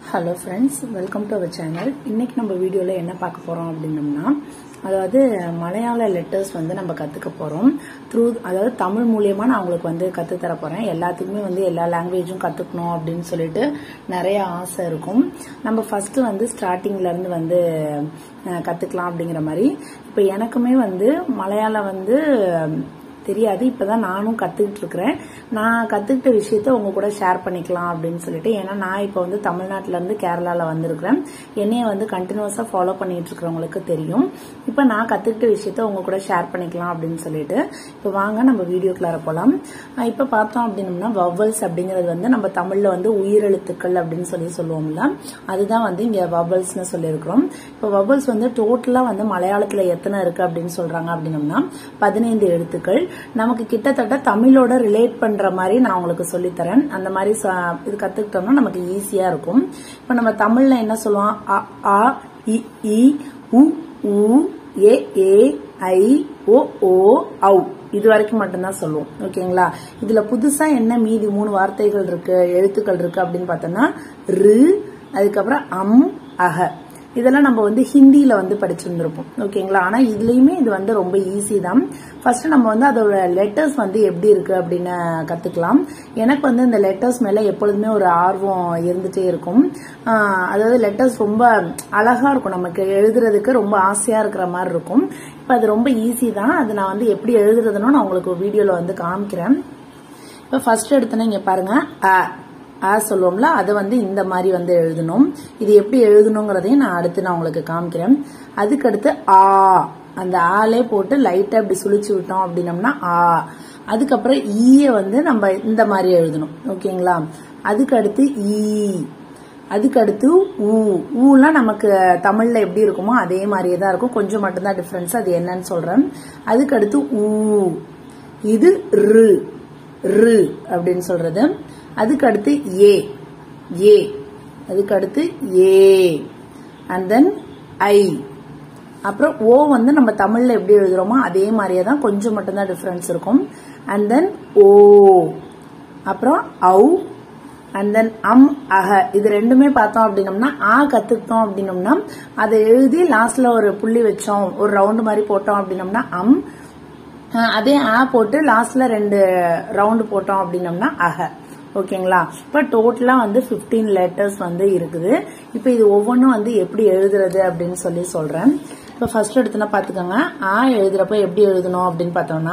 hello friends welcome to our channel இன்னைக்கு நம்ம வீடியோவில் என்ன பார்க்க போகிறோம் அப்படின்னம்னா அதாவது மலையாள லெட்டர்ஸ் வந்து நம்ம கற்றுக்க போகிறோம் த்ரூ அதாவது தமிழ் மூலியமாக நான் உங்களுக்கு வந்து கற்றுத்தர போகிறேன் எல்லாத்துக்குமே வந்து எல்லா லாங்குவேஜும் கற்றுக்கணும் அப்படின்னு சொல்லிட்டு நிறைய ஆசை இருக்கும் நம்ம ஃபர்ஸ்ட் வந்து ஸ்டார்டிங்ல இருந்து வந்து அஹ், கத்துக்கலாம் அப்படிங்கிற மாதிரி இப்போ எனக்குமே வந்து மலையாளம் வந்து தெரியாது இப்பதான் நானும் கத்துக்கிட்டு இருக்கிறேன் நான் கத்துக்கிட்ட விஷயத்த உங்க கூட ஷேர் பண்ணிக்கலாம் அப்படின்னு சொல்லிட்டு ஏன்னா நான் இப்போ வந்து தமிழ்நாட்டுல இருந்து கேரளால வந்திருக்கிறேன் என்னைய வந்து கண்டினியூஸா ஃபாலோ பண்ணிட்டு இருக்கிறவங்களுக்கு தெரியும் இப்போ நான் கத்துக்கிட்ட விஷயத்த உங்க கூட ஷேர் பண்ணிக்கலாம் அப்படின்னு சொல்லிட்டு இப்போ வாங்க நம்ம வீடியோக்குள்ளார போலாம் அஹ் இப்போ பார்த்தோம் அப்படின்னம்னா வவல்ஸ் அப்படிங்கிறது வந்து நம்ம தமிழ்ல வந்து உயிரெழுத்துக்கள் அப்படின்னு சொல்லி சொல்லுவோம்ல அதுதான் வந்து இங்க வவல்ஸ்னு சொல்லியிருக்கிறோம் இப்போ வவல்ஸ் வந்து டோட்டலா வந்து மலையாளத்துல எத்தனை இருக்கு அப்படின்னு சொல்றாங்க அப்படின்னம்னா பதினைந்து எழுத்துக்கள் நமக்கு கிட்டத்தட்ட தமிழோட ரிலேட் பண்ற மாதிரி நான் உங்களுக்கு சொல்லித்தரேன் அந்த மாதிரி ச- இது கத்துக்கிட்டோம்னா நமக்கு ஈஸியா இருக்கும் இப்ப நம்ம தமிழ்ல என்ன சொல்லுவோம் அ ஆ இ ஈ உ ஊ ஏ ஏ ஐ ஓ ஓ ஔ இது வரைக்கும் மட்டும்தான் சொல்லுவோம் ஓகேங்களா இதுல புதுசா என்ன மீதி மூணு வார்த்தைகள் இருக்கு எழுத்துக்கள் இருக்கு அப்படின்னு பார்த்தோம்னா ரு அதுக்கப்புறம் அம் அக இதெல்லாம் நம்ம வந்து ஹிந்தியில வந்து படிச்சிருந்திருப்போம் ஓகேங்களா ஆனா இதுலயுமே இது வந்து ரொம்ப ஈஸி தான் ஃபர்ஸ்ட் நம்ம வந்து அதோட லெட்டர்ஸ் வந்து எப்படி இருக்கு அப்படின்னு கத்துக்கலாம் எனக்கு வந்து இந்த லெட்டர்ஸ் மேல எப்பொழுதுமே ஒரு ஆர்வம் இருந்துட்டே இருக்கும் ஆஹ் அதாவது லெட்டர்ஸ் ரொம்ப அழகா இருக்கும் நமக்கு எழுதுறதுக்கு ரொம்ப ஆசையா இருக்கிற மாதிரி இருக்கும் இப்ப அது ரொம்ப ஈஸி தான் அது நான் வந்து எப்படி எழுதுறதுன்னு நான் உங்களுக்கு வீடியோல வந்து காமிக்கிறேன் இப்ப ஃபர்ஸ்ட் எடுத்தோன்னா இங்க பாருங்க அ ஆ சொல்லுவோம்ல அதை வந்து இந்த மாதிரி வந்து எழுதணும் இது எப்படி எழுதணுங்கிறதையும் நான் அடுத்து நான் உங்களுக்கு காமிக்கிறேன் அதுக்கடுத்து ஆ அந்த ஆலே போட்டு லைட்டா இப்படி சுழிச்சு விட்டோம் அப்படின்னம்னா ஆ அதுக்கப்புறம் ஈய வந்து நம்ம இந்த மாதிரி எழுதணும் ஓகேங்களா அதுக்கு அடுத்து ஈ அதுக்கு அடுத்து ஊ ஊலாம் நமக்கு தமிழ்ல எப்படி இருக்குமோ அதே மாதிரியே தான் இருக்கும் கொஞ்சம் மட்டும்தான் டிஃபரன்ஸ் அது என்னன்னு சொல்றேன் அதுக்கு அடுத்து ஊ இது ரு ரு அப்படின்னு சொல்றது அதுக்கு அடுத்து ஏ ஏ அதுக்கு அடுத்து ஏ அண்ட் தென் ஐ அப்புறம் ஓ வந்து நம்ம தமிழ்ல எப்படி எழுதுறோமோ அதே மாதிரியே தான் கொஞ்சம் மட்டும்தான் டிஃபரன்ஸ் இருக்கும் அண்ட் தென் ஓ அப்புறம் ஔ அண்ட் தென் அம் அக இது ரெண்டுமே பார்த்தோம் அப்படின்னம்னா ஆ கத்துக்கிட்டோம் அப்படின்னம்னா அதை எழுதி லாஸ்ட்ல ஒரு புள்ளி வச்சோம் ஒரு ரவுண்டு மாதிரி போட்டோம் அப்படின்னம்னா அம் அஹ் அதே ஆ போட்டு லாஸ்ட்ல ரெண்டு ரவுண்டு போட்டோம் அப்படின்னம்னா அக ஓகேங்களா இப்ப டோட்டலா வந்து 15 லெட்டர்ஸ் வந்து இருக்குது இப்ப இது ஒவ்வொன்றும் வந்து எப்படி எழுதுறது அப்படின்னு சொல்லி சொல்றேன் இப்ப ஃபர்ஸ்ட் எடுத்துனா பாத்துக்கோங்க ஆ எழுதுறப்ப எப்படி எழுதணும் அப்படின்னு பார்த்தோம்னா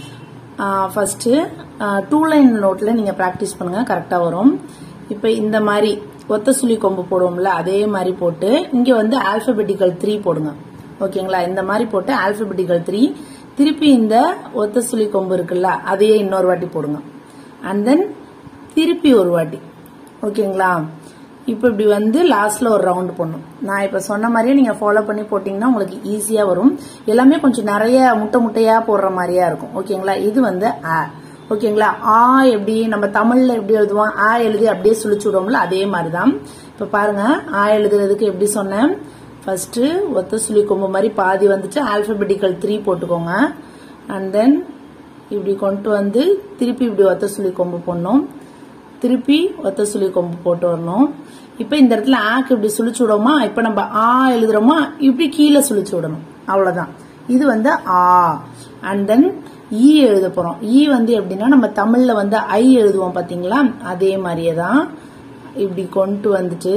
ஃபர்ஸ்ட் டூ லைன் நோட்ல நீங்க ப்ராக்டிஸ் பண்ணுங்க கரெக்டா வரும் இப்ப இந்த மாதிரி ஒத்த சுழி கொம்பு போடுவோம்ல அதே மாதிரி போட்டு இங்க வந்து ஆல்பபெட்டிக்கல் த்ரீ போடுங்க ஓகேங்களா இந்த மாதிரி போட்டு ஆல்பபெட்டிக்கல் த்ரீ திருப்பி இந்த ஒத்த சுழி கொம்பு இருக்குல்ல அதையே இன்னொரு வாட்டி போடுங்க அண்ட் தென் திருப்பி ஒரு வாட்டி ஓகேங்களா இப்போ இப்படி வந்து லாஸ்ட்ல ஒரு ரவுண்ட் போடணும் நான் இப்ப சொன்ன மாதிரியே நீங்க ஃபாலோ பண்ணி போட்டீங்கன்னா உங்களுக்கு ஈஸியா வரும் எல்லாமே கொஞ்சம் நிறைய முட்டை முட்டையா போடுற மாதிரியா இருக்கும் ஓகேங்களா இது வந்து ஆ ஓகேங்களா ஆ எப்படி நம்ம தமிழ்ல எப்படி எழுதுவோம் ஆ எழுதி அப்படியே சுழிச்சு விடுவோம்ல அதே மாதிரிதான் இப்ப பாருங்க ஆ எழுதுறதுக்கு எப்படி சொன்னேன் ஃபர்ஸ்ட் ஒத்த சுழி கொம்பு மாதிரி பாதி வந்துட்டு ஆல்பபெட்டிக்கல் த்ரீ போட்டுக்கோங்க அண்ட் தென் இப்படி கொண்டு வந்து திருப்பி இப்படி ஒத்த சுழி கொம்பு போடணும் திருப்பி ஒத்த சுழி கொம்பு போட்டு வரணும் இப்ப இந்த இடத்துல ஆக்கு இப்படி சுழிச்சு விடுவோமா இப்ப நம்ம ஆ எழுதுறோமா இப்படி கீழே சுழிச்சு விடணும் அவ்வளவுதான் இது வந்து ஆ அண்ட் தென் ஈ எழுத போறோம் ஈ வந்து எப்படின்னா நம்ம தமிழ்ல வந்து ஐ எழுதுவோம் பாத்தீங்களா அதே மாதிரியே தான் இப்படி கொண்டு வந்துட்டு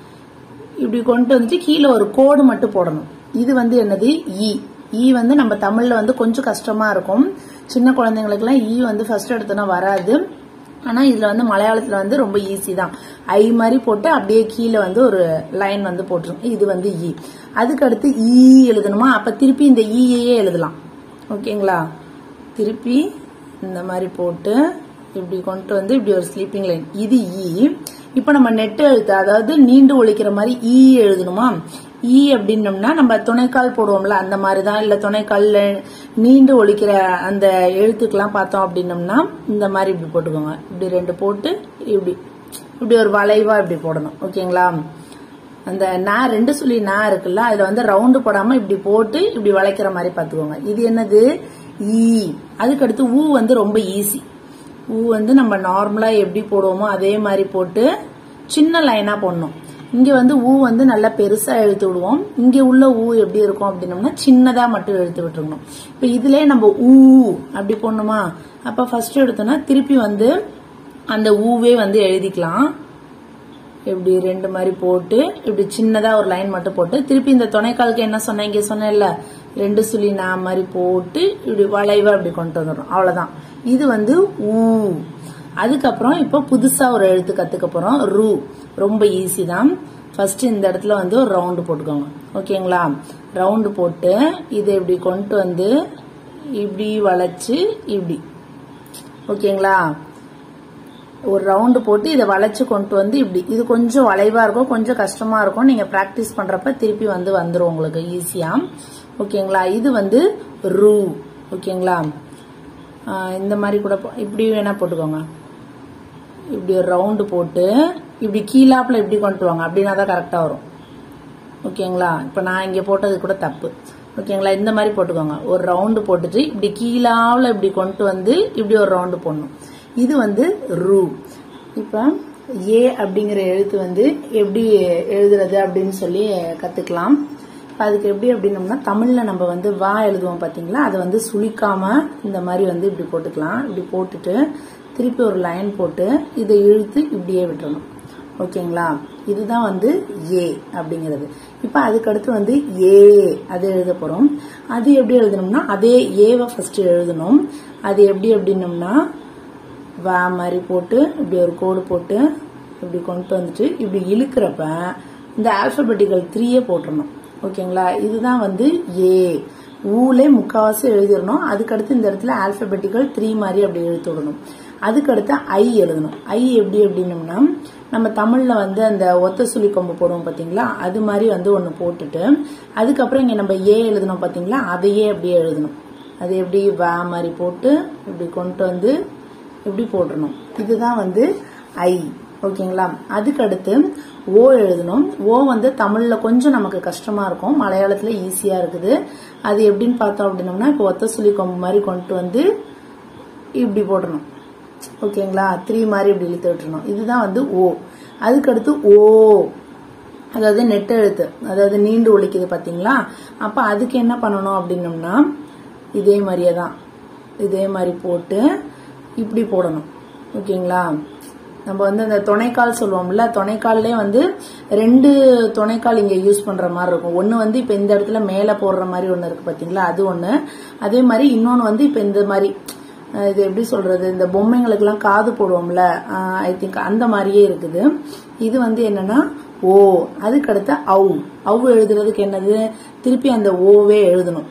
இப்படி கொண்டு வந்துட்டு கீழே ஒரு கோடு மட்டும் போடணும் இது வந்து என்னது ஈ ஈ வந்து நம்ம தமிழ்ல வந்து கொஞ்சம் கஷ்டமா இருக்கும் சின்ன குழந்தைங்களுக்குலாம் ஈ வந்து ஃபர்ஸ்ட் எடுத்தோன்னா வராது ஆனா இதுல வந்து மலையாளத்துல வந்து ரொம்ப ஈஸி தான் ஐ மாதிரி போட்டு அப்படியே கீழே வந்து ஒரு லைன் வந்து போட்டுரும் இது வந்து ஈ அதுக்கு அடுத்து ஈ எழுதணுமா அப்ப திருப்பி இந்த ஈயையே எழுதலாம் ஓகேங்களா திருப்பி இந்த மாதிரி போட்டு இப்படி கொண்டு வந்து இப்படி ஒரு ஸ்லீப்பிங் லைன் இது ஈ இப்ப நம்ம நெட் எழுத்து அதாவது நீண்டு ஒழிக்கிற மாதிரி ஈ எழுதணுமா ஈ அப்படின்னம்னா நம்ம துணைக்கால் போடுவோம்ல அந்த மாதிரி தான் இல்ல துணைக்கால்ல நீண்டு ஒழிக்கிற அந்த எழுத்துக்கெல்லாம் பார்த்தோம் அப்படின்னம்னா இந்த மாதிரி இப்படி போட்டுக்கோங்க இப்படி ரெண்டு போட்டு இப்படி இப்படி ஒரு வளைவா இப்படி போடணும் ஓகேங்களா அந்த நா ரெண்டு சொல்லி நா இருக்குல்ல அதுல வந்து ரவுண்டு போடாம இப்படி போட்டு இப்படி வளைக்கிற மாதிரி பாத்துக்கோங்க இது என்னது ஈ அதுக்கு அடுத்து ஊ வந்து ரொம்ப ஈஸி ஊ வந்து நம்ம நார்மலா எப்படி போடுவோமோ அதே மாதிரி போட்டு சின்ன லைனா போடணும் இங்க வந்து ஊ வந்து நல்லா பெருசா எழுத்து விடுவோம் இங்க உள்ள ஊ எப்படி இருக்கும் அப்படின்னம்னா சின்னதா மட்டும் எழுத்து விட்டுருக்கணும் இப்ப இதுலயே நம்ம ஊ அப்படி போடணுமா அப்ப ஃபர்ஸ்ட் எடுத்தோம்னா திருப்பி வந்து அந்த ஊவே வந்து எழுதிக்கலாம் இப்படி ரெண்டு மாதிரி போட்டு இப்படி சின்னதா ஒரு லைன் மட்டும் போட்டு திருப்பி இந்த துணைக்காலுக்கு என்ன சொன்னேன் இங்க சொன்னேன்ல ரெண்டு சுழி நான் மாதிரி போட்டு இப்படி வளைவா இப்படி கொண்டு வந்துடும் அவ்வளவுதான் இது வந்து ஊ அதுக்கப்புறம் இப்போ புதுசா ஒரு எழுத்து கத்துக்க போறோம் ரூ ரொம்ப ஈஸி தான் ஃபர்ஸ்ட் இந்த இடத்துல வந்து ஒரு ரவுண்டு போட்டுக்கோங்க ஓகேங்களா ரவுண்டு போட்டு இதை இப்படி கொண்டு வந்து இப்படி வளைச்சு இப்படி ஓகேங்களா ஒரு ரவுண்டு போட்டு இதை வளைச்சு கொண்டு வந்து இப்படி இது கொஞ்சம் வளைவா இருக்கும் கொஞ்சம் கஷ்டமா இருக்கும் நீங்க பிராக்டிஸ் பண்றப்ப திருப்பி வந்து வந்துரும் உங்களுக்கு ஈஸியா ஓகேங்களா இது வந்து ரூ ஓகேங்களா ஆஹ் இந்த மாதிரி கூட போ- இப்படி வேணா போட்டுக்கோங்க இப்படி ஒரு ரவுண்டு போட்டு இப்படி கீழாப்புல இப்படி கொண்டு வாங்க அப்படின்னா தான் கரெக்டா வரும் ஓகேங்களா இப்போ நான் இங்கே போட்டது கூட தப்பு ஓகேங்களா இந்த மாதிரி போட்டுக்கோங்க ஒரு ரவுண்டு போட்டுட்டு இப்படி கீழாவில் இப்படி கொண்டு வந்து இப்படி ஒரு ரவுண்டு போடணும் இது வந்து ரூ இப்போ ஏ அப்படிங்கிற எழுத்து வந்து எப்படி எழுதுறது அப்படின்னு சொல்லி கத்துக்கலாம் இப்ப அதுக்கு எப்படி அப்படின்னம்னா தமிழ்ல நம்ம வந்து வா எழுதுவோம் பாத்தீங்களா அதை வந்து சுளிக்காம இந்த மாதிரி வந்து இப்படி போட்டுக்கலாம் இப்படி போட்டுட்டு திருப்பி ஒரு லைன் போட்டு இதை இழுத்து இப்படியே விட்டுறணும் ஓகேங்களா இதுதான் வந்து ஏ அப்படிங்கிறது இப்ப அதுக்கடுத்து வந்து ஏ அது எழுத போறோம் அது எப்படி எழுதணும்னா அதே ஏவை ஃபர்ஸ்ட் எழுதணும் அது எப்படி அப்படின்னம்னா வா மாதிரி போட்டு இப்படி ஒரு கோடு போட்டு இப்படி கொண்டு வந்துட்டு இப்படி இழுக்கிறப்ப இந்த ஆல்பபெட்டிக்கல் த்ரீயே போட்டுறணும் ஓகேங்களா இதுதான் வந்து ஏ ஊலே முக்காவாசி எழுதிடணும் அதுக்கடுத்து இந்த இடத்துல ஆல்பபெட்டிக்கல் த்ரீ மாதிரி அப்படி எழுத்து விடணும் அதுக்கடுத்து ஐ எழுதணும் ஐ எப்படி அப்படின்னம்னா நம்ம தமிழ்ல வந்து அந்த ஒத்த சுழி கொம்பு போடுவோம் பாத்தீங்களா அது மாதிரி வந்து ஒன்னு போட்டுட்டு அதுக்கப்புறம் இங்க நம்ம ஏ எழுதணும் பாத்தீங்களா அதையே அப்படியே எழுதணும் அது எப்படி வா மாதிரி போட்டு இப்படி கொண்டு வந்து இப்படி போட்டுறணும் இதுதான் வந்து ஐ ஓகேங்களா அதுக்கு அடுத்து ஓ எழுதணும் ஓ வந்து தமிழ்ல கொஞ்சம் நமக்கு கஷ்டமா இருக்கும் மலையாளத்துல ஈஸியா இருக்குது அது எப்படின்னு பார்த்தோம் அப்படின்னம்னா இப்போ ஒத்த சுழி கொம்பு மாதிரி கொண்டு வந்து இப்படி போடணும் ஓகேங்களா த்ரீ மாதிரி இப்படி இழுத்து விட்டுறணும் இதுதான் வந்து ஓ அதுக்கடுத்து ஓ அதாவது நெட் எழுத்து அதாவது நீண்டு ஒழிக்குது பாத்தீங்களா அப்ப அதுக்கு என்ன பண்ணணும் அப்படின்னம்னா இதே மாதிரியே தான் இதே மாதிரி போட்டு இப்படி போடணும் ஓகேங்களா நம்ம வந்து அந்த துணைக்கால் சொல்லுவோம்ல துணைக்கால்லே வந்து ரெண்டு துணைக்கால் இங்க யூஸ் பண்ற மாதிரி இருக்கும் ஒன்னு வந்து இப்ப இந்த இடத்துல மேல போடுற மாதிரி ஒன்னு இருக்கு பாத்தீங்களா அது ஒண்ணு அதே மாதிரி இன்னொன்னு வந்து இப்ப இந்த மாதிரி அஹ் இது எப்படி சொல்றது இந்த பொம்மைங்களுக்கு எல்லாம் காது போடுவோம்ல ஐ திங்க் அந்த மாதிரியே இருக்குது இது வந்து என்னன்னா ஓ அதுக்கடுத்து அவு அவு எழுதுறதுக்கு என்னது திருப்பி அந்த ஓவே எழுதணும்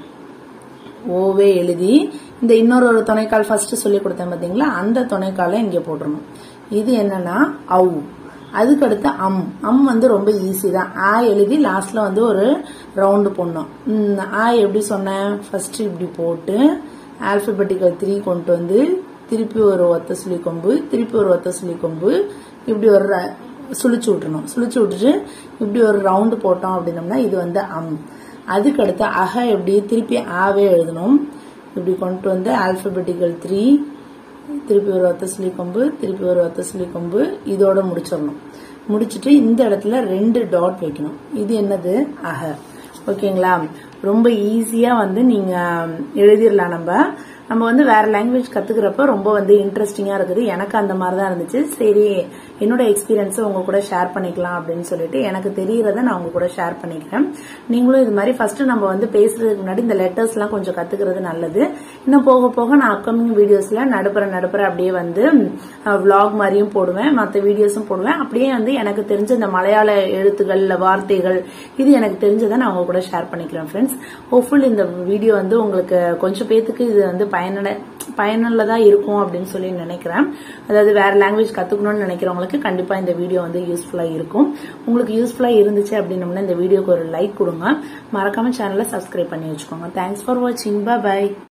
ஓவே எழுதி இந்த இன்னொரு ஒரு துணைக்கால் ஃபர்ஸ்ட் சொல்லி கொடுத்தேன் பாத்தீங்களா அந்த துணைக்காலை இங்க போட்டுறணும் இது என்னன்னா அவு அதுக்கடுத்து அம் அம் வந்து ரொம்ப ஈஸி தான் ஆ எழுதி லாஸ்ட்ல வந்து ஒரு ரவுண்டு போடணும் ம், ஆ எப்படி சொன்னேன் ஃபர்ஸ்ட் இப்படி போட்டு ஆல்பபெட்டிக்கல் த்ரீ கொண்டு வந்து திருப்பி ஒரு ஒத்த சுழி கொம்பு திருப்பி ஒரு ஒத்த சுழி கொம்பு இப்படி ஒரு ர- சுழிச்சு விட்டுறணும் சுழிச்சு விட்டுட்டு இப்படி ஒரு ரவுண்டு போட்டோம் அப்படின்னம்னா இது வந்து அம் அதுக்கடுத்து அக எப்படி திருப்பி ஆவே எழுதணும் இப்படி கொண்டு வந்து ஆல்பபெட்டிக்கல் த்ரீ திருப்பி ஒரு ஒத்த சுழி கொம்பு திருப்பி ஒரு ஒத்த சுழி கொம்பு இதோட முடிச்சிடணும் முடிச்சிட்டு இந்த இடத்துல ரெண்டு டாட் வைக்கணும் இது என்னது அக ஓகேங்களா ரொம்ப ஈஸியா வந்து நீங்க எழுதிடலாம் நம்ம நம்ம வந்து வேற லாங்குவேஜ் கத்துக்கிறப்ப ரொம்ப வந்து இன்ட்ரெஸ்டிங்கா இருக்குது எனக்கு அந்த மாதிரி தான் இருந்துச்சு சரி என்னோட எக்ஸ்பீரியன்ஸை உங்க கூட ஷேர் பண்ணிக்கலாம் அப்படின்னு சொல்லிட்டு எனக்கு தெரியறத நான் உங்க கூட ஷேர் பண்ணிக்கிறேன் நீங்களும் இது மாதிரி ஃபர்ஸ்ட் நம்ம வந்து பேசுறதுக்கு முன்னாடி இந்த லெட்டர்ஸ் எல்லாம் கொஞ்சம் கத்துக்கிறது நல்லது இன்னும் போக போக நான் அப்கமிங் வீடியோஸ்ல நடுப்புற நடுப்புற அப்படியே வந்து vlog மாதிரியும் போடுவேன் மற்ற வீடியோஸும் போடுவேன் அப்படியே வந்து எனக்கு தெரிஞ்ச இந்த மலையாள எழுத்துக்கள் இல்ல வார்த்தைகள் இது எனக்கு தெரிஞ்சதை நான் உங்க கூட ஷேர் பண்ணிக்கிறேன் ஃப்ரெண்ட்ஸ் ஹோப்ஃபுல் இந்த வீடியோ வந்து உங்களுக்கு கொஞ்சம் பேத்துக்கு இது வந்து பயனுள்ள பயனுள்ளதா இருக்கும் அப்படின்னு சொல்லி நினைக்கிறேன் அதாவது வேற லாங்குவேஜ் கத்துக்கணும்னு நினைக்கிறவங்களுக்கு கண்டிப்பா இந்த வீடியோ வந்து யூஸ்ஃபுல்லா இருக்கும் உங்களுக்கு யூஸ்ஃபுல்லா இருந்துச்சு அப்படின்னம்னா இந்த வீடியோக்கு ஒரு லைக் கொடுங்க மறக்காம சேனலை சப்ஸ்கிரைப் பண்ணி வச்சுக்கோங்க தேங்க்ஸ் ஃபார் வாட்சிங் பை